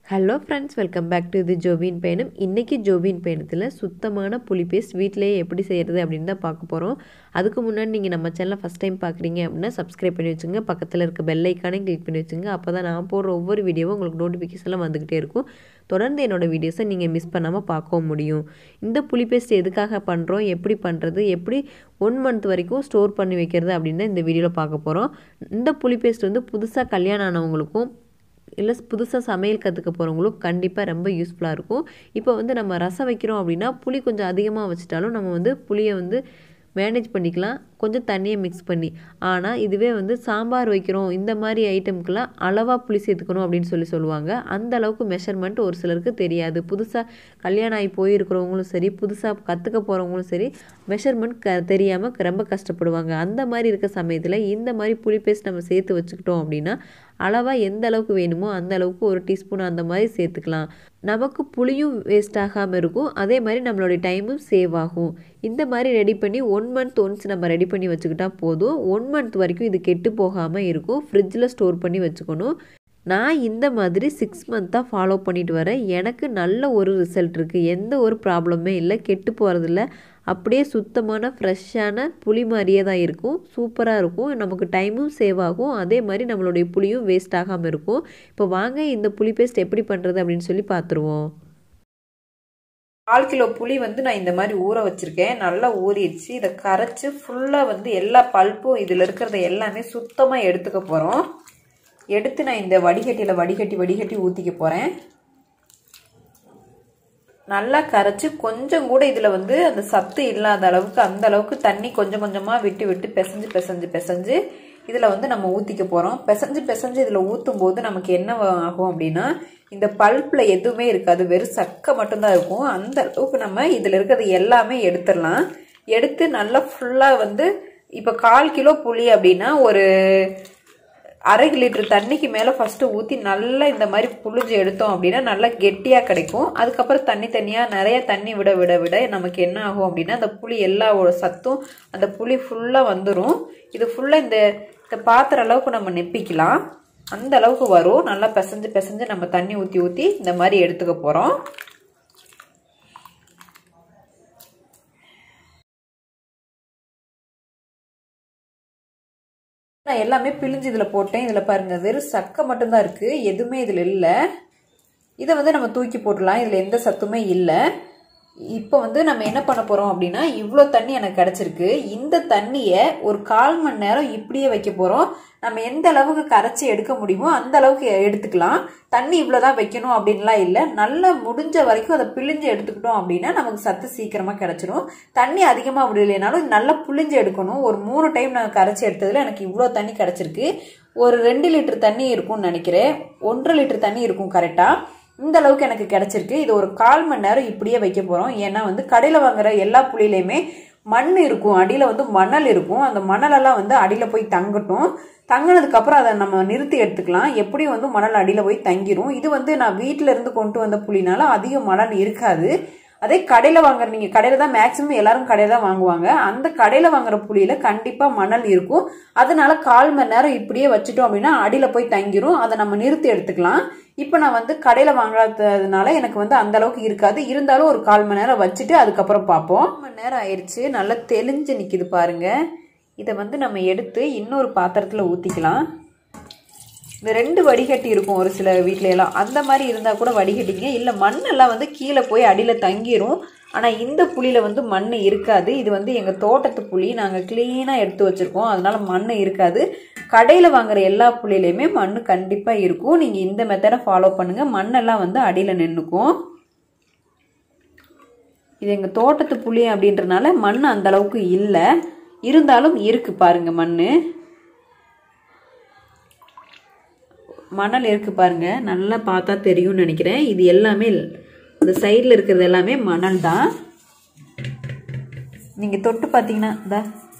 hello friends welcome back to இது ஜோவின் பயணம் இன்றைக்கி ஜோவின் பயணத்தில் சுத்தமான புளி பேஸ்ட் வீட்டிலேயே எப்படி செய்கிறது அப்படின்னு தான் பார்க்க போகிறோம் அதுக்கு முன்னாடி நீங்கள் நம்ம சேனலை ஃபஸ்ட் டைம் பார்க்குறீங்க அப்படின்னா சப்ஸ்கிரைப் பண்ணி வச்சுங்க பக்கத்தில் இருக்க பெல் ஐக்கானையும் கிளிக் பண்ணி வச்சுங்க அப்போ தான் நான் போடுற ஒவ்வொரு வீடியோவும் உங்களுக்கு நோட்டிஃபிகேஷன்லாம் வந்துக்கிட்டே இருக்கும் தொடர்ந்து என்னோடய வீடியோஸை நீங்கள் மிஸ் பண்ணாமல் பார்க்கவும் முடியும் இந்த புளி பேஸ்ட் எதுக்காக பண்ணுறோம் எப்படி பண்ணுறது எப்படி ஒன் மந்த் வரைக்கும் ஸ்டோர் பண்ணி வைக்கிறது அப்படின்னு தான் இந்த வீடியோவில் பார்க்க போகிறோம் இந்த புளி பேஸ்ட் வந்து புதுசாக கல்யாணம் ஆனவங்களுக்கும் இல்லை புதுசாக சமையல் கற்றுக்க போகிறவங்களும் கண்டிப்பாக ரொம்ப யூஸ்ஃபுல்லாக இருக்கும் இப்போ வந்து நம்ம ரசம் வைக்கிறோம் அப்படின்னா புளி கொஞ்சம் அதிகமாக வச்சுட்டாலும் நம்ம வந்து புளியை வந்து மேனேஜ் பண்ணிக்கலாம் கொஞ்சம் தண்ணியை மிக்ஸ் பண்ணி ஆனால் இதுவே வந்து சாம்பார் வைக்கிறோம் இந்த மாதிரி ஐட்டம்க்கெலாம் அளவாக புளி சேர்த்துக்கணும் அப்படின்னு சொல்லி சொல்லுவாங்க அந்த அளவுக்கு மெஷர்மெண்ட் ஒரு சிலருக்கு தெரியாது புதுசாக கல்யாணம் ஆகி போயிருக்கிறவங்களும் சரி புதுசாக கற்றுக்க போகிறவங்களும் சரி மெஷர்மெண்ட் க தெரியாமல் ரொம்ப கஷ்டப்படுவாங்க அந்த மாதிரி இருக்க சமயத்தில் இந்த மாதிரி புளி பேஸ்ட் நம்ம சேர்த்து வச்சுக்கிட்டோம் அப்படின்னா அளவாக எந்த அளவுக்கு வேணுமோ அந்த அளவுக்கு ஒரு டீஸ்பூன் அந்த மாதிரி சேர்த்துக்கலாம் நமக்கு புளியும் வேஸ்ட் ஆகாமல் இருக்கும் அதே மாதிரி நம்மளுடைய டைமும் சேவ் ஆகும் இந்த மாதிரி ரெடி பண்ணி ஒன் மந்த் ஒன்ஸ் நம்ம ரெடி பண்ணி வச்சுக்கிட்டா போதும் ஒன் மந்த் வரைக்கும் இது கெட்டு போகாமல் இருக்கும் ஃப்ரிட்ஜில் ஸ்டோர் பண்ணி வச்சுக்கணும் நான் இந்த மாதிரி சிக்ஸ் மந்த்தாக ஃபாலோ பண்ணிட்டு வரேன் எனக்கு நல்ல ஒரு ரிசல்ட் இருக்குது எந்த ஒரு ப்ராப்ளமே இல்லை கெட்டு போகிறதில்ல அப்படியே சுத்தமான ஃப்ரெஷ்ஷான புளி மாதிரியே தான் இருக்கும் சூப்பராக இருக்கும் நமக்கு டைமும் சேவ் ஆகும் அதே மாதிரி நம்மளுடைய புளியும் வேஸ்ட் ஆகாமல் இருக்கும் இப்போ வாங்க இந்த புளி பேஸ்ட் எப்படி பண்ணுறது அப்படின்னு சொல்லி பார்த்துருவோம் கால் கிலோ புளி வந்து நான் இந்த மாதிரி ஊற வச்சுருக்கேன் நல்லா ஊறிடுச்சு இதை கரைச்சி ஃபுல்லாக வந்து எல்லா பல்ப்பும் இதில் இருக்கிறத எல்லாமே சுத்தமாக எடுத்துக்க போகிறோம் எடுத்து நான் இந்த வடிகட்டியில் வடிகட்டி வடிகட்டி ஊற்றிக்க போகிறேன் நல்லா கரைச்சி கொஞ்சம் கூட இதில் வந்து அந்த சத்து இல்லாத அளவுக்கு அந்த அளவுக்கு தண்ணி கொஞ்சம் கொஞ்சமாக விட்டு விட்டு பிசைஞ்சு பிசைஞ்சு பிசைஞ்சு இதில் வந்து நம்ம ஊற்றிக்க போகிறோம் பிசைஞ்சு பிசைஞ்சு இதில் ஊற்றும் போது நமக்கு என்ன ஆகும் அப்படின்னா இந்த பல்ப்பில் எதுவுமே இருக்காது வெறும் சக்கை மட்டும்தான் இருக்கும் அந்த அளவுக்கு நம்ம இதில் இருக்கிறது எல்லாமே எடுத்துடலாம் எடுத்து நல்லா ஃபுல்லாக வந்து இப்போ கால் கிலோ புளி அப்படின்னா ஒரு அரை லிட்டர் தண்ணிக்கு மேலே ஃபஸ்ட்டு ஊற்றி நல்லா இந்த மாதிரி புளிஞ்சு எடுத்தோம் அப்படின்னா நல்லா கெட்டியாக கிடைக்கும் அதுக்கப்புறம் தண்ணி தண்ணியாக நிறைய தண்ணி விட விட விட நமக்கு என்ன ஆகும் அப்படின்னா அந்த புளி எல்லா சத்தும் அந்த புளி ஃபுல்லாக வந்துடும் இது ஃபுல்லாக இந்த இந்த பாத்திர அளவுக்கு நம்ம நெப்பிக்கலாம் அந்த அளவுக்கு வரும் நல்லா பிசைஞ்சு பிசைஞ்சு நம்ம தண்ணி ஊற்றி ஊற்றி இந்த மாதிரி எடுத்துக்க போகிறோம் நான் எல்லாமே பிழிஞ்சு இதில் போட்டேன் இதில் பாருங்கள் வெறும் சக்கை மட்டும்தான் இருக்குது எதுவுமே இதில் இல்லை இதை வந்து நம்ம தூக்கி போட்டுடலாம் இதில் எந்த சத்துமே இல்லை இப்போ வந்து நம்ம என்ன பண்ண போகிறோம் அப்படின்னா இவ்வளோ தண்ணி எனக்கு கிடச்சிருக்கு இந்த தண்ணியை ஒரு கால் மணி நேரம் இப்படியே வைக்க போகிறோம் நம்ம எந்த அளவுக்கு கரைச்சி எடுக்க முடியுமோ அந்த அளவுக்கு எடுத்துக்கலாம் தண்ணி இவ்வளோ தான் வைக்கணும் அப்படின்லாம் இல்லை நல்லா முடிஞ்ச வரைக்கும் அதை பிழிஞ்சு எடுத்துக்கிட்டோம் அப்படின்னா நமக்கு சத்து சீக்கிரமாக கிடச்சிரும் தண்ணி அதிகமாக விடலைனாலும் நல்லா புழிஞ்சு எடுக்கணும் ஒரு மூணு டைம் நான் கரைச்சி எடுத்ததில் எனக்கு இவ்வளோ தண்ணி கிடச்சிருக்கு ஒரு ரெண்டு லிட்டர் தண்ணி இருக்கும்னு நினைக்கிறேன் ஒன்றரை லிட்டர் தண்ணி இருக்கும் கரெக்டாக இந்த அளவுக்கு எனக்கு கிடச்சிருக்கு இது ஒரு கால் மணி நேரம் இப்படியே வைக்க போகிறோம் ஏன்னா வந்து கடையில் வாங்குற எல்லா புளியிலையுமே மண் இருக்கும் அடியில் வந்து மணல் இருக்கும் அந்த மணலெல்லாம் வந்து அடியில் போய் தங்கட்டும் தங்கினதுக்கப்புறம் அதை நம்ம நிறுத்தி எடுத்துக்கலாம் எப்படியும் வந்து மணல் அடியில் போய் தங்கிரும் இது வந்து நான் வீட்டில் இருந்து கொண்டு வந்த புளினால அதிக மணல் இருக்காது அதே கடையில் வாங்குற நீங்கள் கடையில் தான் மேக்ஸிமம் எல்லாரும் கடையில் தான் வாங்குவாங்க அந்த கடையில் வாங்குற புளியில் கண்டிப்பாக மணல் இருக்கும் அதனால கால் மணி நேரம் இப்படியே வச்சுட்டோம் அப்படின்னா அடியில் போய் தங்கிரும் அதை நம்ம நிறுத்தி எடுத்துக்கலாம் இப்போ நான் வந்து கடையில் வாங்காததுனால எனக்கு வந்து அந்த அளவுக்கு இருக்காது இருந்தாலும் ஒரு கால் மணி நேரம் வச்சுட்டு அதுக்கப்புறம் பார்ப்போம் மணி நேரம் ஆயிடுச்சு நல்லா தெளிஞ்சு நிற்கிது பாருங்க இதை வந்து நம்ம எடுத்து இன்னொரு பாத்திரத்தில் ஊற்றிக்கலாம் இந்த ரெண்டு வடிகட்டி இருக்கும் ஒரு சில வீட்ல எல்லாம் அந்த மாதிரி இருந்தால் கூட வடிகட்டிங்க இல்லை மண்ணெல்லாம் வந்து கீழே போய் அடியில் தங்கிரும் ஆனால் இந்த புளியில் வந்து மண் இருக்காது இது வந்து எங்கள் தோட்டத்து புளி நாங்கள் க்ளீனாக எடுத்து வச்சுருக்கோம் அதனால் மண் இருக்காது கடையில் வாங்குற எல்லா புளியிலையுமே மண் கண்டிப்பாக இருக்கும் நீங்கள் இந்த மெத்தடை ஃபாலோ பண்ணுங்கள் மண்ணெல்லாம் வந்து அடியில் நின்றுக்கும் இது எங்கள் தோட்டத்து புளி அப்படின்றனால மண் அந்த அளவுக்கு இல்லை இருந்தாலும் இருக்குது பாருங்க மண் மணல் இருக்கு பாருங்க நல்லா பார்த்தா தெரியும்னு நினைக்கிறேன் இது எல்லாமே இந்த சைடில் இருக்கிறது எல்லாமே மணல் தான் நீங்கள் தொட்டு பார்த்தீங்கன்னா இந்த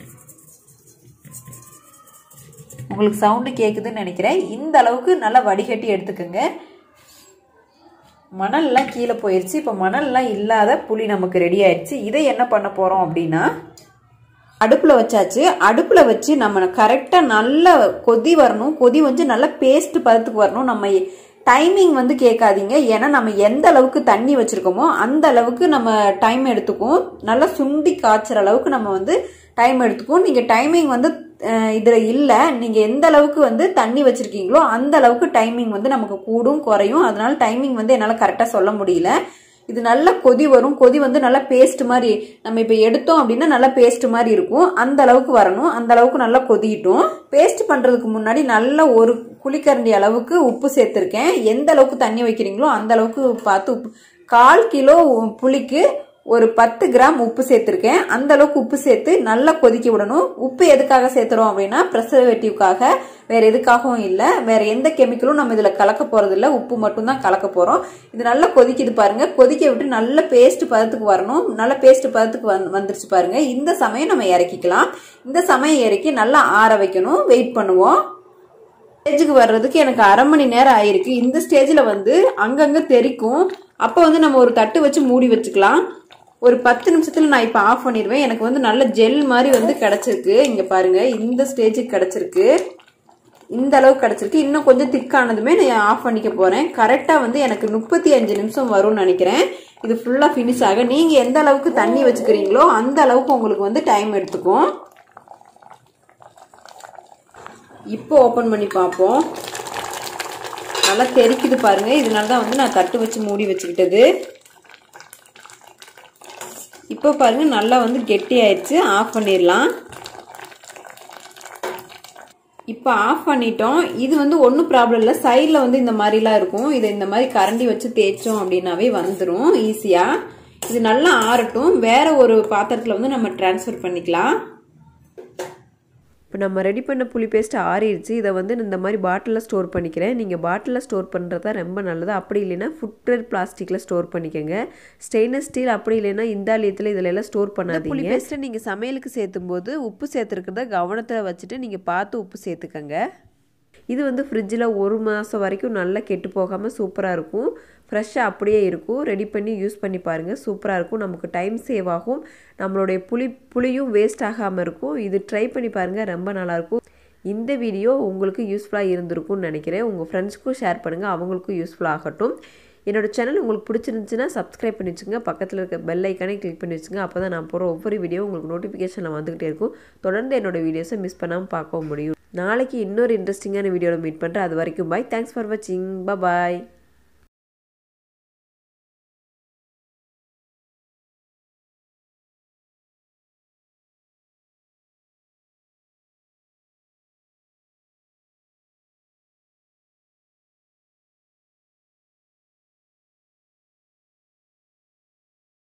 உங்களுக்கு சவுண்டு கேட்குதுன்னு நினைக்கிறேன் இந்த அளவுக்கு நல்லா வடிகட்டி எடுத்துக்கோங்க மணல்லாம் கீழே போயிடுச்சு இப்போ மணல்லாம் இல்லாத புளி நமக்கு ரெடி ஆயிடுச்சு இதை என்ன பண்ண போகிறோம் அப்படின்னா அடுப்பில் வச்சாச்சு அடுப்பில் வச்சு நம்ம கரெக்டாக நல்ல கொதி வரணும் கொதி வந்து நல்லா பேஸ்ட் பதத்துக்கு வரணும் நம்ம டைமிங் வந்து கேட்காதீங்க ஏன்னா நம்ம எந்த அளவுக்கு தண்ணி வச்சிருக்கோமோ அந்த அளவுக்கு நம்ம டைம் எடுத்துக்கும் நல்லா சுண்டி காய்ச்சற அளவுக்கு நம்ம வந்து டைம் எடுத்துக்கும் நீங்க டைமிங் வந்து அஹ், இதுல இல்ல நீங்க எந்த அளவுக்கு வந்து தண்ணி வச்சிருக்கீங்களோ அந்த அளவுக்கு டைமிங் வந்து நமக்கு கூடும் குறையும் அதனால டைமிங் வந்து என்னால கரெக்டா சொல்ல முடியல இது நல்லா கொதி வரும் கொதி வந்து நல்லா பேஸ்ட் மாதிரி நம்ம இப்போ எடுத்தோம் அப்படின்னா நல்லா பேஸ்ட் மாதிரி இருக்கும் அந்த அளவுக்கு வரணும் அந்த அளவுக்கு நல்லா கொதிட்டும் பேஸ்ட் பண்றதுக்கு முன்னாடி நல்ல ஒரு குழிக்கரண்டி அளவுக்கு உப்பு சேர்த்துருக்கேன் எந்த அளவுக்கு தண்ணி வைக்கிறீங்களோ அந்த அளவுக்கு பார்த்து உப்பு கால் கிலோ புளிக்கு ஒரு பத்து கிராம் உப்பு சேர்த்துருக்கேன் அந்த அளவுக்கு உப்பு சேர்த்து நல்லா கொதிக்க விடணும் உப்பு எதுக்காக சேர்த்துறோம் அப்படின்னா ப்ரெசர்வேட்டிவ்காக வேற எதுக்காகவும் இல்லை வேற எந்த கெமிக்கலும் நம்ம இதுல கலக்க போறது இல்ல உப்பு மட்டும் தான் கலக்க போறோம் இது நல்லா கொதிக்குது பாருங்க கொதிக்க விட்டு நல்ல பேஸ்ட் பதத்துக்கு வரணும் நல்ல பேஸ்ட் பதத்துக்கு வந்து வந்துருச்சு பாருங்க இந்த சமயம் நம்ம இறக்கிக்கலாம் இந்த சமயம் இறக்கி நல்லா ஆற வைக்கணும் வெயிட் பண்ணுவோம் ஸ்டேஜுக்கு வர்றதுக்கு எனக்கு அரை மணி நேரம் ஆயிருக்கு இந்த ஸ்டேஜில் வந்து அங்கங்க தெறிக்கும் அப்போ வந்து நம்ம ஒரு தட்டு வச்சு மூடி வச்சுக்கலாம் ஒரு பத்து நிமிஷத்துல நான் இப்போ ஆஃப் பண்ணிடுவேன் எனக்கு வந்து நல்ல ஜெல் மாதிரி வந்து கிடைச்சிருக்கு இங்க பாருங்க இந்த ஸ்டேஜுக்கு கிடைச்சிருக்கு இந்த அளவுக்கு கிடைச்சிருக்கு இன்னும் கொஞ்சம் திக்கானதுமே நான் ஆஃப் பண்ணிக்க போறேன் கரெக்டா வந்து எனக்கு முப்பத்தி அஞ்சு நிமிஷம் வரும்னு நினைக்கிறேன் இது ஃபுல்லா ஃபினிஷ் ஆக நீங்க எந்த அளவுக்கு தண்ணி வச்சுக்கிறீங்களோ அந்த அளவுக்கு உங்களுக்கு வந்து டைம் எடுத்துக்கும் இப்போ ஓப்பன் பண்ணி பார்ப்போம் நல்லா தெறிக்குது பாருங்க இதனால தான் வந்து நான் தட்டு வச்சு மூடி வச்சுக்கிட்டது இப்போ பாருங்க நல்லா வந்து கெட்டி ஆயிடுச்சு ஆஃப் பண்ணிடலாம் இப்போ ஆஃப் பண்ணிட்டோம் இது வந்து ஒன்றும் ப்ராப்ளம் இல்லை சைடில் வந்து இந்த மாதிரிலாம் இருக்கும் இதை இந்த மாதிரி கரண்டி வச்சு தேய்ச்சோம் அப்படின்னாவே வந்துடும் ஈஸியாக இது நல்லா ஆறட்டும் வேற ஒரு பாத்திரத்தில் வந்து நம்ம ட்ரான்ஸ்ஃபர் பண்ணிக்கலாம் இப்போ நம்ம ரெடி பண்ண புளி பேஸ்ட் ஆறிடுச்சு இதை வந்து இந்த மாதிரி பாட்டிலில் ஸ்டோர் பண்ணிக்கிறேன் நீங்கள் பாட்டிலில் ஸ்டோர் பண்ணுறது தான் ரொம்ப நல்லது அப்படி இல்லைன்னா ஃபுட்வேர் பிளாஸ்டிக்கில் ஸ்டோர் பண்ணிக்கோங்க ஸ்டெயின்லெஸ் ஸ்டீல் அப்படி இல்லைன்னா இந்தாலியத்தில் இதில் எல்லாம் ஸ்டோர் பண்ணாதீங்க புளி பேஸ்ட்டை நீங்கள் சமையலுக்கு சேர்த்தும் போது உப்பு சேர்த்துருக்கிறத கவனத்தில் வச்சுட்டு நீங்கள் பார்த்து உப்பு சேர்த்துக்கங்க இது வந்து ஃப்ரிட்ஜில் ஒரு மாதம் வரைக்கும் நல்லா கெட்டு போகாமல் சூப்பராக இருக்கும் ஃப்ரெஷ்ஷாக அப்படியே இருக்கும் ரெடி பண்ணி யூஸ் பண்ணி பாருங்கள் சூப்பராக இருக்கும் நமக்கு டைம் சேவ் ஆகும் நம்மளுடைய புளி புளியும் வேஸ்ட் ஆகாமல் இருக்கும் இது ட்ரை பண்ணி பாருங்கள் ரொம்ப நல்லாயிருக்கும் இந்த வீடியோ உங்களுக்கு யூஸ்ஃபுல்லாக இருந்திருக்கும்னு நினைக்கிறேன் உங்கள் ஃப்ரெண்ட்ஸ்க்கும் ஷேர் பண்ணுங்கள் அவங்களுக்கும் யூஸ்ஃபுல் ஆகட்டும் என்னோட சேனல் உங்களுக்கு பிடிச்சிருந்துச்சுன்னா சப்ஸ்கிரைப் பண்ணி வச்சுங்க பக்கத்தில் இருக்க பெல் ஐக்கானே கிளிக் பண்ணி வச்சுங்க அப்போ தான் நான் போகிற ஒவ்வொரு வீடியோ உங்களுக்கு நோட்டிஃபிகேஷனில் வந்துகிட்டே இருக்கும் தொடர்ந்து என்னோட வீடியோஸை மிஸ் பண்ணாமல் பார்க்கவும் முடியும் நாளைக்கு இன்னொரு இன்ட்ரெஸ்டிங்கான வீடியோவில் மீட் பண்ணுறேன் அது வரைக்கும் பாய் தேங்க்ஸ் ஃபார் வாட்சிங் பாய்